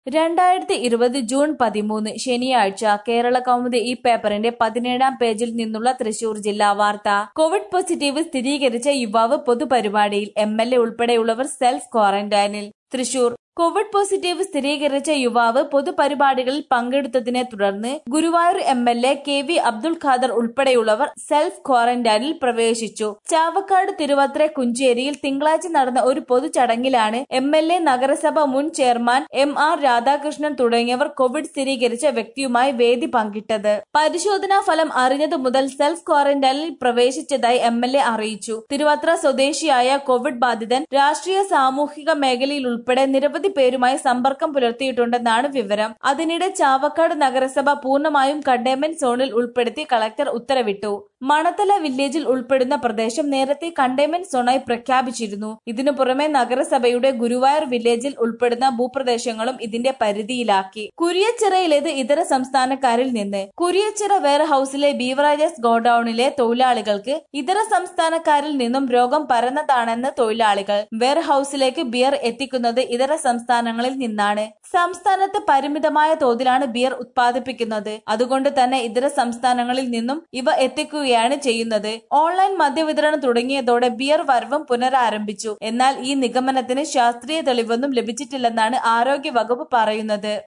രണ്ടായിരത്തി ഇരുപത് ജൂൺ പതിമൂന്ന് ശനിയാഴ്ച കേരള കൗമുദി ഈ പേപ്പറിന്റെ പതിനേഴാം പേജിൽ നിന്നുള്ള തൃശൂർ ജില്ലാ വാർത്ത കോവിഡ് പോസിറ്റീവ് സ്ഥിരീകരിച്ച യുവാവ് പൊതുപരിപാടിയിൽ എം എൽ എ ഉൾപ്പെടെയുള്ളവർ സെൽഫ് ക്വാറന്റൈനിൽ തൃശൂർ കോവിഡ് പോസിറ്റീവ് സ്ഥിരീകരിച്ച യുവാവ് പൊതുപരിപാടികളിൽ പങ്കെടുത്തതിനെ തുടർന്ന് Guruvayur M L A K V Abdul Khader ഉൾപ്പെടെയുള്ളവർ സെൽഫ് ക്വാറന്റൈനിൽ പ്രവേശിച്ചു ചാവക്കാട് തിരുവത്ര കുഞ്ചേരിയിൽ തിങ്കളാഴ്ച നടന്ന ഒരു പൊതുചടങ്ങിലാണ് എം എൽ എ നഗരസഭ മുൻ ചെയർമാൻ എം ആർ രാധാകൃഷ്ണൻ തുടങ്ങിയവർ കോവിഡ് സ്ഥിരീകരിച്ച വ്യക്തിയുമായി വേദി പങ്കിട്ടത് പരിശോധനാ ഫലം അറിഞ്ഞതു മുതൽ സെൽഫ് ക്വാറന്റൈനിൽ പ്രവേശിച്ചതായി എം എൽ എ അറിയിച്ചു തിരുവത്ര സ്വദേശിയായ കോവിഡ് ബാധിതൻ രാഷ്ട്രീയ സാമൂഹിക മേഖലയിൽ ഉൾപ്പെടെ നിരവധി പേരുമായി സമ്പർക്കം പുലർത്തിയിട്ടുണ്ടെന്നാണ് വിവരം അതിനിടെ ചാവക്കാട് നഗരസഭ പൂർണ്ണമായും കണ്ടെയ്ൻമെന്റ് സോണിൽ ഉൾപ്പെടുത്തി കളക്ടർ ഉത്തരവിട്ടു മണത്തല വില്ലേജിൽ ഉൾപ്പെടുന്ന പ്രദേശം നേരത്തെ കണ്ടെയ്ൻമെന്റ് സോണായി പ്രഖ്യാപിച്ചിരുന്നു ഇതിനു പുറമെ നഗരസഭയുടെ ഗുരുവായൂർ വില്ലേജിൽ ഉൾപ്പെടുന്ന ഭൂപ്രദേശങ്ങളും ഇതിന്റെ പരിധിയിലാക്കി കുരിയച്ചിറയിലേത് ഇതര സംസ്ഥാനക്കാരിൽ നിന്ന് കുരിയച്ചിറ വെയർ ഹൌസിലെ ബീവറേജസ് ഗോഡൌണിലെ തൊഴിലാളികൾക്ക് ഇതര സംസ്ഥാനക്കാരിൽ നിന്നും രോഗം പരന്നതാണെന്ന് തൊഴിലാളികൾ വെയർ ഹൌസിലേക്ക് ബിയർ എത്തിക്കുന്നത് ഇതര സംസ്ഥാനങ്ങളിൽ നിന്നാണ് സംസ്ഥാനത്ത് പരിമിതമായ തോതിലാണ് ബിയർ ഉത്പാദിപ്പിക്കുന്നത് അതുകൊണ്ട് തന്നെ ഇതര സംസ്ഥാനങ്ങളിൽ നിന്നും ഇവ എത്തിക്കുകയാണ് ചെയ്യുന്നത് ഓൺലൈൻ മദ്യവിതരണം തുടങ്ങിയതോടെ ബിയർ വരവും പുനരാരംഭിച്ചു എന്നാൽ ഈ നിഗമനത്തിന് ശാസ്ത്രീയ തെളിവൊന്നും ലഭിച്ചിട്ടില്ലെന്നാണ് ആരോഗ്യ വകുപ്പ് പറയുന്നത്